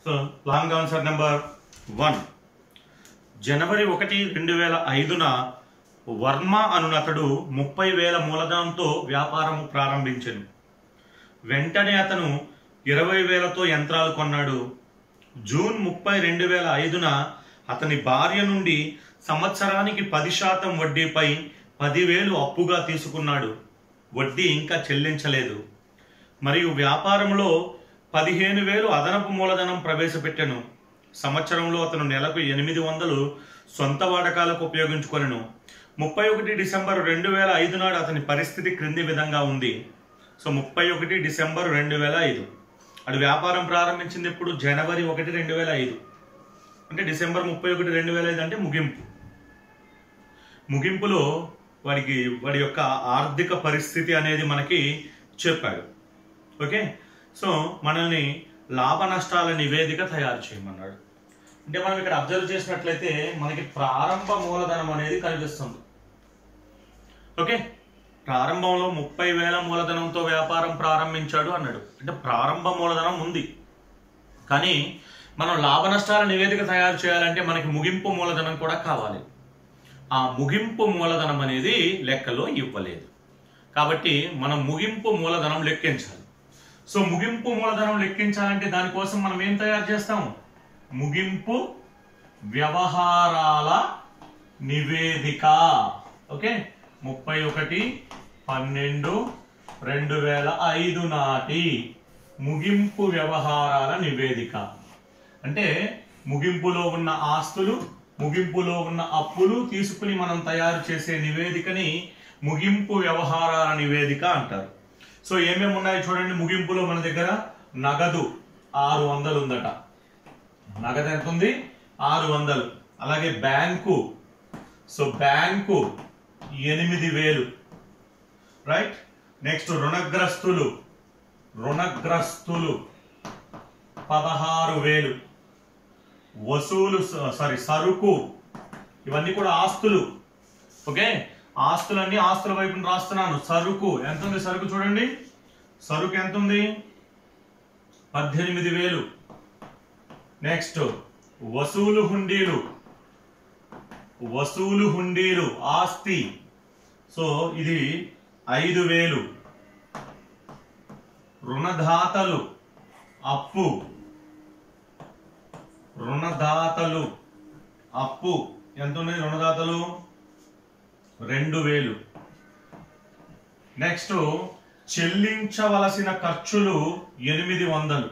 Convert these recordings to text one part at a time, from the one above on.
so long answer number one జనవరి ఒకటి రెండు వేల ఐదున వర్మ అనునతడు ముప్పై వేల మూలధనంతో వ్యాపారం ప్రారంభించెను వెంటనే అతను ఇరవై వేలతో యంత్రాలు కొన్నాడు జూన్ ముప్పై రెండు వేల ఐదున అతని భార్య నుండి సంవత్సరానికి పది శాతం వడ్డీపై పదివేలు అప్పుగా తీసుకున్నాడు వడ్డీ ఇంకా చెల్లించలేదు మరియు వ్యాపారంలో పదిహేను వేలు అదనపు మూలధనం ప్రవేశపెట్టెను సంవత్సరంలో అతను నెలకు ఎనిమిది వందలు సొంత వాడకాలకు ఉపయోగించుకొనెను ముప్పై ఒకటి డిసెంబర్ రెండు వేల ఐదు నాడు అతని పరిస్థితి క్రింది విధంగా ఉంది సో ముప్పై ఒకటి డిసెంబర్ రెండు వేల ఐదు అది వ్యాపారం ప్రారంభించింది ఎప్పుడు జనవరి ఒకటి రెండు వేల ఐదు అంటే డిసెంబర్ ముప్పై ఒకటి రెండు వేల ఐదు అంటే ముగింపు ముగింపులో వాడికి వాడి యొక్క ఆర్థిక పరిస్థితి అనేది మనకి చెప్పాడు ఓకే సో మనల్ని లాభ నష్టాల నివేదిక తయారు చేయమన్నాడు అంటే మనం ఇక్కడ అబ్జర్వ్ చేసినట్లయితే మనకి ప్రారంభ మూలధనం అనేది కనిపిస్తుంది ఓకే ప్రారంభంలో ముప్పై వేల మూలధనంతో వ్యాపారం ప్రారంభించాడు అన్నాడు అంటే ప్రారంభ మూలధనం ఉంది కానీ మనం లాభ నష్టాల నివేదిక తయారు చేయాలంటే మనకి ముగింపు మూలధనం కూడా కావాలి ఆ ముగింపు మూలధనం అనేది లెక్కలో ఇవ్వలేదు కాబట్టి మనం ముగింపు మూలధనం లెక్కించాలి సో ముగింపు మూలధనం లెక్కించాలంటే దానికోసం మనం ఏం తయారు చేస్తాం ముగింపు వ్యవహారాల నివేదిక ఓకే ముప్పై ఒకటి పన్నెండు రెండు వేల ఐదు నాటి ముగింపు వ్యవహారాల నివేదిక అంటే ముగింపులో ఉన్న ఆస్తులు ముగింపులో ఉన్న అప్పులు తీసుకుని మనం తయారు చేసే నివేదికని ముగింపు వ్యవహారాల నివేదిక అంటారు సో ఏమేమి ఉన్నాయి చూడండి ముగింపులో మన దగ్గర నగదు ఆరు వందలు ఉందట నగదు ఎంత ఉంది ఆరు వందలు అలాగే బ్యాంకు సో బ్యాంకు ఎనిమిది వేలు రైట్ నెక్స్ట్ రుణగ్రస్తులు రుణగ్రస్తులు పదహారు వేలు వసూలు సారీ సరుకు ఇవన్నీ కూడా ఆస్తులు ఓకే ఆస్తులన్నీ ఆస్తుల వైపు రాస్తున్నాను సరుకు ఎంత ఉంది సరుకు చూడండి సరుకు ఎంత ఉంది పద్దెనిమిది వేలు నెక్స్ట్ వసూలు హుండీలు వసూలు హుండీలు ఆస్తి సో ఇది ఐదు వేలు రుణదాతలు అప్పు రుణదాతలు అప్పు ఎంత ఉంది రుణదాతలు రెండు వేలు నెక్స్ట్ చెల్లించవలసిన ఖర్చులు ఎనిమిది వందలు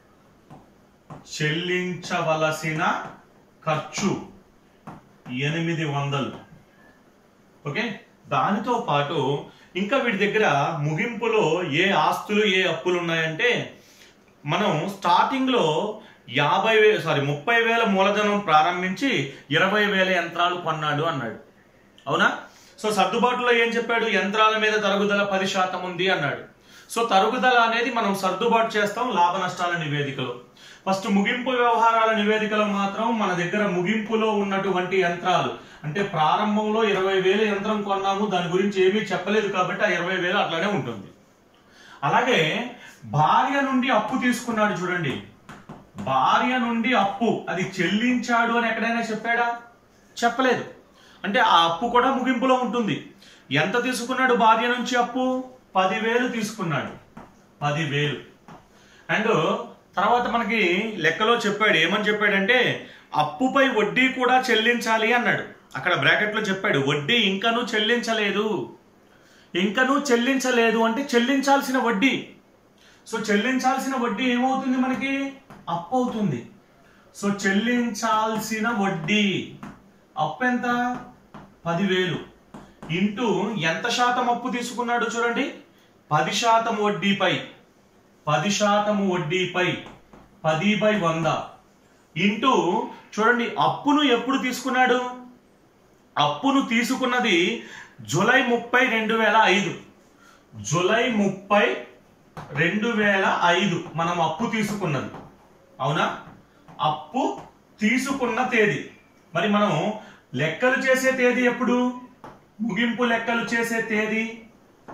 చెల్లించవలసిన ఖర్చు ఎనిమిది వందలు ఓకే దానితో పాటు ఇంకా వీటి దగ్గర ముగింపులో ఏ ఆస్తులు ఏ అప్పులు ఉన్నాయంటే మనం స్టార్టింగ్ లో యాభై వే సారీ ముప్పై వేల మూలధనం ప్రారంభించి ఇరవై వేల యంత్రాలు కొన్నాడు అన్నాడు అవునా సో సర్దుబాటులో ఏం చెప్పాడు యంత్రాల మీద తరుగుదల పది శాతం ఉంది అన్నాడు సో తరుగుదల అనేది మనం సర్దుబాటు చేస్తాం లాభ నష్టాల నివేదికలో ఫస్ట్ ముగింపు వ్యవహారాల నివేదికలో మాత్రం మన దగ్గర ముగింపులో ఉన్నటువంటి యంత్రాలు అంటే ప్రారంభంలో ఇరవై వేల యంత్రం కొన్నాము దాని గురించి ఏమీ చెప్పలేదు కాబట్టి ఆ ఇరవై వేలు అట్లానే ఉంటుంది అలాగే భార్య నుండి అప్పు తీసుకున్నాడు చూడండి భార్య నుండి అప్పు అది చెల్లించాడు అని ఎక్కడైనా చెప్పాడా చెప్పలేదు అంటే ఆ అప్పు కూడా ముగింపులో ఉంటుంది ఎంత తీసుకున్నాడు భార్య నుంచి అప్పు పదివేలు తీసుకున్నాడు పదివేలు అండ్ తర్వాత మనకి లెక్కలో చెప్పాడు ఏమని చెప్పాడంటే అప్పుపై వడ్డీ కూడా చెల్లించాలి అన్నాడు అక్కడ బ్రాకెట్లో చెప్పాడు వడ్డీ ఇంకనూ చెల్లించలేదు ఇంకనూ చెల్లించలేదు అంటే చెల్లించాల్సిన వడ్డీ సో చెల్లించాల్సిన వడ్డీ ఏమవుతుంది మనకి అప్పు అవుతుంది సో చెల్లించాల్సిన వడ్డీ అప్పు ఎంత పదివేలు ఇంటూ ఎంత శాతం అప్పు తీసుకున్నాడు చూడండి పది శాతం వడ్డీపై పది శాతం వడ్డీపై పది బై వంద ఇంటూ చూడండి అప్పును ఎప్పుడు తీసుకున్నాడు అప్పును తీసుకున్నది జూలై ముప్పై రెండు వేల ఐదు జూలై ముప్పై రెండు వేల ఐదు మనం అప్పు తీసుకున్నది అవునా అప్పు తీసుకున్న తేదీ మరి మనం లెక్కలు చేసే తేదీ ఎప్పుడు ముగింపు లెక్కలు చేసే తేదీ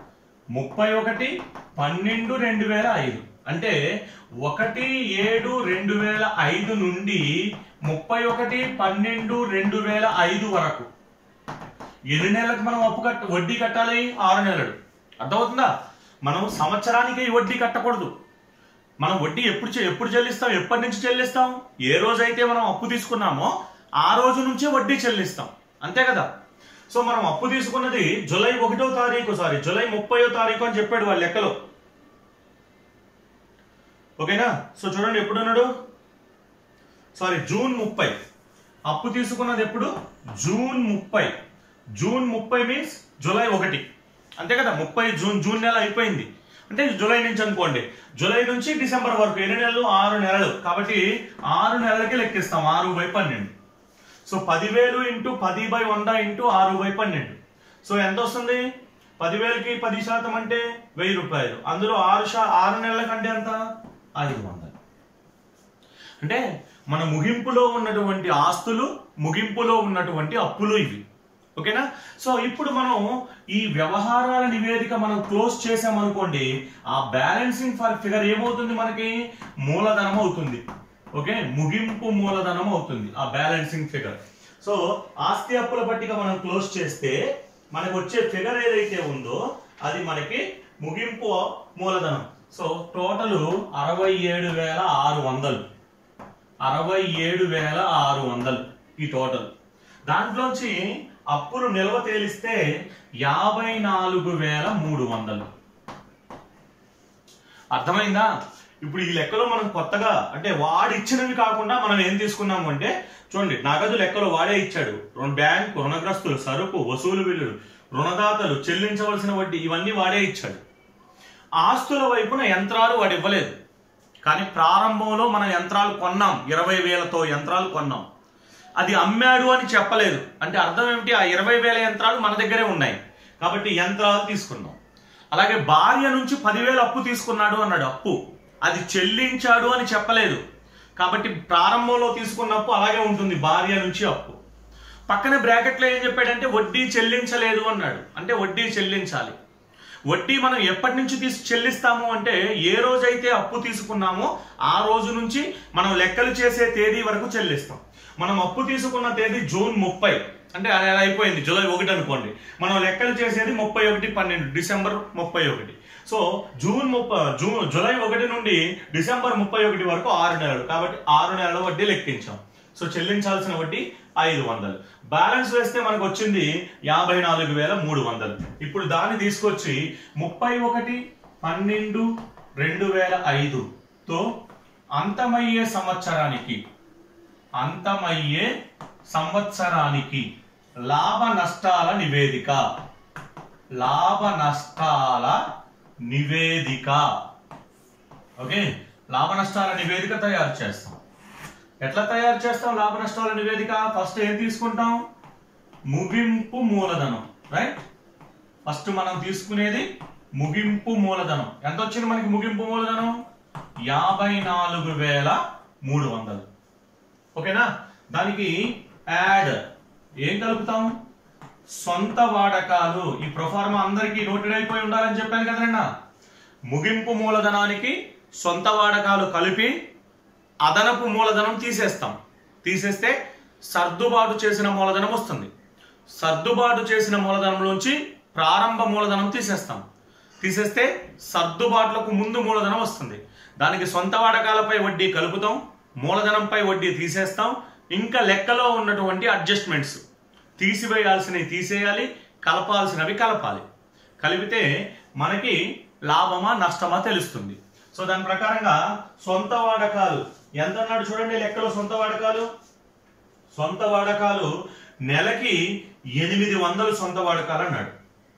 ముప్పై ఒకటి పన్నెండు రెండు వేల ఐదు అంటే ఒకటి ఏడు రెండు వేల ఐదు నుండి ముప్పై ఒకటి పన్నెండు రెండు వేల ఐదు వరకు ఎన్ని నెలలకు మనం అప్పు కట్ట వడ్డీ కట్టాలి ఆరు నెలలు అర్థమవుతుందా మనం సంవత్సరానికి ఈ వడ్డీ కట్టకూడదు మనం వడ్డీ ఎప్పుడు చె- ఎప్పుడు చెల్లిస్తాం ఎప్పటి నుంచి చెల్లిస్తాం ఏ రోజైతే మనం అప్పు తీసుకున్నామో ఆ రోజు నుంచే వడ్డీ చెల్లిస్తాం అంతే కదా సో మనం అప్పు తీసుకున్నది జూలై ఒకటో తారీఖు సారీ జూలై ముప్పయో తారీఖు అని చెప్పాడు వాళ్ళ లెక్కలో ఓకేనా సో చూడండి ఎప్పుడున్నాడు సారీ జూన్ ముప్పై అప్పు తీసుకున్నది ఎప్పుడు జూన్ ముప్పై జూన్ ముప్పై మీన్స్ జూలై ఒకటి అంతే కదా ముప్పై జూన్ జూన్ నెల అయిపోయింది అంటే జూలై నుంచి అనుకోండి జూలై నుంచి డిసెంబర్ వరకు ఎన్ని నెలలు ఆరు నెలలు కాబట్టి ఆరు నెలలకి లెక్కిస్తాం ఆరు బై పన్నెండు సో పదివేలు ఇంటూ పది బై వంద ఇంటూ ఆరు బై పన్నెండు సో ఎంత వస్తుంది పదివేలకి పది శాతం అంటే వెయ్యి రూపాయలు అందులో ఆరు శా ఆరు నెలల కంటే ఎంత ఐదు వందలు అంటే మన ముగింపులో ఉన్నటువంటి ఆస్తులు ముగింపులో ఉన్నటువంటి అప్పులు ఇవి ఓకేనా సో ఇప్పుడు మనం ఈ వ్యవహారాల నివేదిక మనం క్లోజ్ చేసామనుకోండి ఆ బ్యాలెన్సింగ్ ఫర్ ఫిగర్ ఏమవుతుంది మనకి మూలధనం అవుతుంది ఓకే ముగింపు మూలధనం అవుతుంది ఆ బ్యాలెన్సింగ్ ఫిగర్ సో ఆస్తి అప్పుల పట్టిక మనం క్లోజ్ చేస్తే మనకు వచ్చే ఫిగర్ ఏదైతే ఉందో అది మనకి ముగింపు మూలధనం సో టోటల్ అరవై ఏడు వేల ఆరు వందలు అరవై ఏడు వేల ఆరు వందలు ఈ టోటల్ దాంట్లోంచి అప్పులు నిల్వ తేలిస్తే యాభై నాలుగు వేల మూడు వందలు అర్థమైందా ఇప్పుడు ఈ లెక్కలో మనం కొత్తగా అంటే వాడు ఇచ్చినవి కాకుండా మనం ఏం తీసుకున్నాము అంటే చూడండి నగదు లెక్కలో వాడే ఇచ్చాడు రుణ బ్యాంకు రుణగ్రస్తులు సరుకు వసూలు బిల్లులు రుణదాతలు చెల్లించవలసిన వడ్డీ ఇవన్నీ వాడే ఇచ్చాడు ఆస్తుల వైపున యంత్రాలు వాడు ఇవ్వలేదు కానీ ప్రారంభంలో మన యంత్రాలు కొన్నాం ఇరవై వేలతో యంత్రాలు కొన్నాం అది అమ్మాడు అని చెప్పలేదు అంటే అర్థం ఏమిటి ఆ ఇరవై వేల యంత్రాలు మన దగ్గరే ఉన్నాయి కాబట్టి యంత్రాలు తీసుకున్నాం అలాగే భార్య నుంచి పదివేలు అప్పు తీసుకున్నాడు అన్నాడు అప్పు అది చెల్లించాడు అని చెప్పలేదు కాబట్టి ప్రారంభంలో తీసుకున్న అప్పు అలాగే ఉంటుంది భార్య నుంచి అప్పు పక్కనే బ్రాకెట్లో ఏం చెప్పాడంటే వడ్డీ చెల్లించలేదు అన్నాడు అంటే వడ్డీ చెల్లించాలి వడ్డీ మనం ఎప్పటి నుంచి తీసి చెల్లిస్తాము అంటే ఏ రోజైతే అప్పు తీసుకున్నామో ఆ రోజు నుంచి మనం లెక్కలు చేసే తేదీ వరకు చెల్లిస్తాం మనం అప్పు తీసుకున్న తేదీ జూన్ ముప్పై అంటే అది అలా అయిపోయింది జూలై ఒకటి అనుకోండి మనం లెక్కలు చేసేది ముప్పై ఒకటి పన్నెండు డిసెంబర్ ముప్పై ఒకటి సో జూన్ ముప్పై జూన్ జూలై ఒకటి నుండి డిసెంబర్ ముప్పై ఒకటి వరకు ఆరు నెలలు కాబట్టి ఆరు నెలల వడ్డీ లెక్కించాం సో చెల్లించాల్సిన వడ్డీ ఐదు వందలు బ్యాలెన్స్ వేస్తే మనకు వచ్చింది యాభై నాలుగు వేల మూడు వందలు ఇప్పుడు దాన్ని తీసుకొచ్చి ముప్పై ఒకటి పన్నెండు రెండు వేల ఐదుతో అంతమయ్యే సంవత్సరానికి అంతమయ్యే సంవత్సరానికి లాభ నష్టాల నివేదిక లాభ నష్టాల నివేదిక ఓకే లాభ నష్టాల నివేదిక తయారు చేస్తాం ఎట్లా తయారు చేస్తాం లాభ నష్టాల నివేదిక ఫస్ట్ ఏం తీసుకుంటాం ముగింపు మూలధనం రైట్ ఫస్ట్ మనం తీసుకునేది ముగింపు మూలధనం ఎంత వచ్చింది మనకి ముగింపు మూలధనం యాభై నాలుగు వేల మూడు వందలు ఓకేనా దానికి యాడ్ ఏం కలుపుతాం సొంత వాడకాలు ఈ ప్రొఫార్మా అందరికీ నోటెడ్ అయిపోయి ఉండాలని చెప్పాను కదన్నా ముగింపు మూలధనానికి సొంత వాడకాలు కలిపి అదనపు మూలధనం తీసేస్తాం తీసేస్తే సర్దుబాటు చేసిన మూలధనం వస్తుంది సర్దుబాటు చేసిన మూలధనంలోంచి ప్రారంభ మూలధనం తీసేస్తాం తీసేస్తే సర్దుబాట్లకు ముందు మూలధనం వస్తుంది దానికి సొంత వాడకాలపై వడ్డీ కలుపుతాం మూలధనంపై వడ్డీ తీసేస్తాం ఇంకా లెక్కలో ఉన్నటువంటి అడ్జస్ట్మెంట్స్ తీసివేయాల్సినవి తీసేయాలి కలపాల్సినవి కలపాలి కలిపితే మనకి లాభమా నష్టమా తెలుస్తుంది సో దాని ప్రకారంగా సొంత వాడకాలు ఎంత అన్నాడు చూడండి లెక్కలో సొంత వాడకాలు సొంత వాడకాలు నెలకి ఎనిమిది వందలు సొంత వాడకాలు అన్నాడు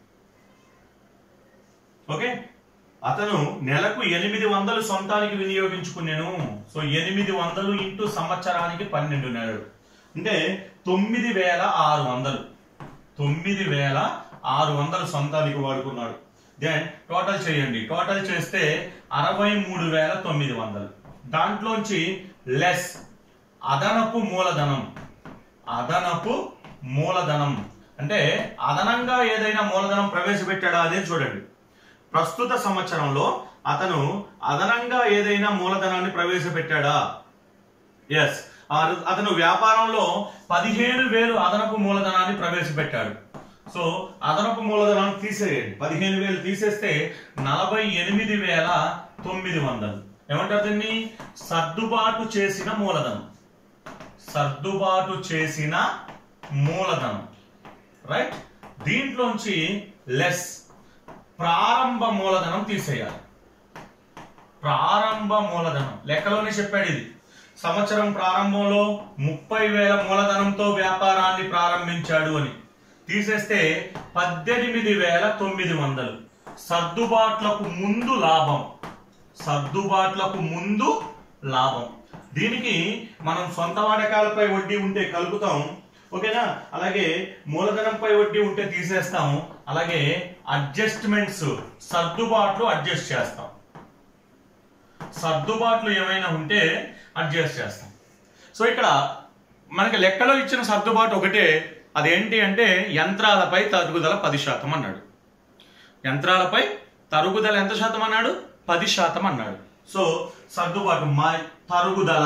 ఓకే అతను నెలకు ఎనిమిది వందలు సొంతానికి వినియోగించుకున్నాను సో ఎనిమిది వందలు ఇంటూ సంవత్సరానికి పన్నెండు నెలలు అంటే తొమ్మిది వేల ఆరు వందలు తొమ్మిది వేల ఆరు వందలు సొంతానికి వాడుకున్నాడు దెన్ టోటల్ చేయండి టోటల్ చేస్తే అరవై మూడు వేల తొమ్మిది వందలు దాంట్లోంచి లెస్ అదనపు మూలధనం అదనపు మూలధనం అంటే అదనంగా ఏదైనా మూలధనం ప్రవేశపెట్టాడా అదే చూడండి ప్రస్తుత సంవత్సరంలో అతను అదనంగా ఏదైనా మూలధనాన్ని ప్రవేశపెట్టాడా ఎస్ అతను వ్యాపారంలో పదిహేను వేలు అదనపు మూలధనాన్ని ప్రవేశపెట్టాడు సో అదనపు మూలధనాన్ని తీసేయండి పదిహేను వేలు తీసేస్తే నలభై ఎనిమిది వేల తొమ్మిది వందలు ఏమంటారు దీన్ని సర్దుబాటు చేసిన మూలధనం సర్దుబాటు చేసిన మూలధనం రైట్ దీంట్లోంచి లెస్ ప్రారంభ మూలధనం తీసేయాలి ప్రారంభ మూలధనం లెక్కలోనే చెప్పాడు ఇది సంవత్సరం ప్రారంభంలో ముప్పై వేల మూలధనంతో వ్యాపారాన్ని ప్రారంభించాడు అని తీసేస్తే పద్దెనిమిది వేల తొమ్మిది వందలు సర్దుబాట్లకు ముందు లాభం సర్దుబాట్లకు ముందు లాభం దీనికి మనం సొంత వాడకాలపై వడ్డీ ఉంటే కలుపుతాం ఓకేనా అలాగే మూలధనంపై వడ్డీ ఉంటే తీసేస్తాం అలాగే అడ్జస్ట్మెంట్స్ సర్దుబాట్లు అడ్జస్ట్ చేస్తాం సర్దుబాట్లు ఏమైనా ఉంటే అడ్జస్ట్ చేస్తాం సో ఇక్కడ మనకి లెక్కలో ఇచ్చిన సర్దుబాటు ఒకటే అదేంటి అంటే యంత్రాలపై తరుగుదల పది శాతం అన్నాడు యంత్రాలపై తరుగుదల ఎంత శాతం అన్నాడు పది శాతం అన్నాడు సో సర్దుబాటు మా తరుగుదల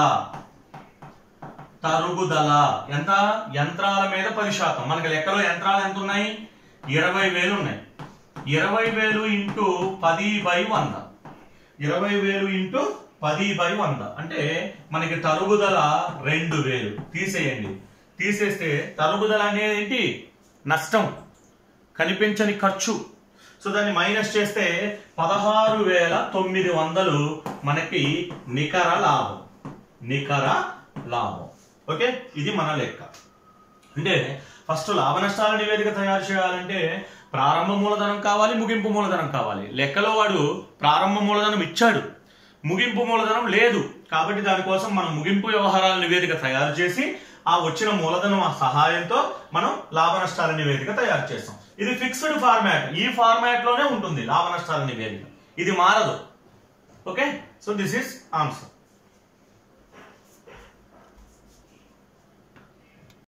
తరుగుదల ఎంత యంత్రాల మీద పది శాతం మనకి లెక్కలో యంత్రాలు ఎంత ఉన్నాయి ఇరవై వేలు ఉన్నాయి ఇరవై వేలు ఇంటూ పది బై వంద ఇరవై వేలు ఇంటూ పది బై వంద అంటే మనకి తరుగుదల రెండు వేలు తీసేయండి తీసేస్తే తరుగుదల అనేది ఏంటి నష్టం కనిపించని ఖర్చు సో దాన్ని మైనస్ చేస్తే పదహారు వేల తొమ్మిది వందలు మనకి నికర లాభం నికర లాభం ఓకే ఇది మన లెక్క అంటే ఫస్ట్ లాభ నష్టాల నివేదిక తయారు చేయాలంటే ప్రారంభ మూలధనం కావాలి ముగింపు మూలధనం కావాలి లెక్కలో వాడు ప్రారంభ మూలధనం ఇచ్చాడు ముగింపు మూలధనం లేదు కాబట్టి దానికోసం మనం ముగింపు వ్యవహారాల నివేదిక తయారు చేసి ఆ వచ్చిన మూలధనం ఆ సహాయంతో మనం లాభ నష్టాల నివేదిక తయారు చేస్తాం ఇది ఫిక్స్డ్ ఫార్మాట్ ఈ ఫార్మాట్ లోనే ఉంటుంది లాభ నష్టాల నివేదిక ఇది మారదు okay so this is answer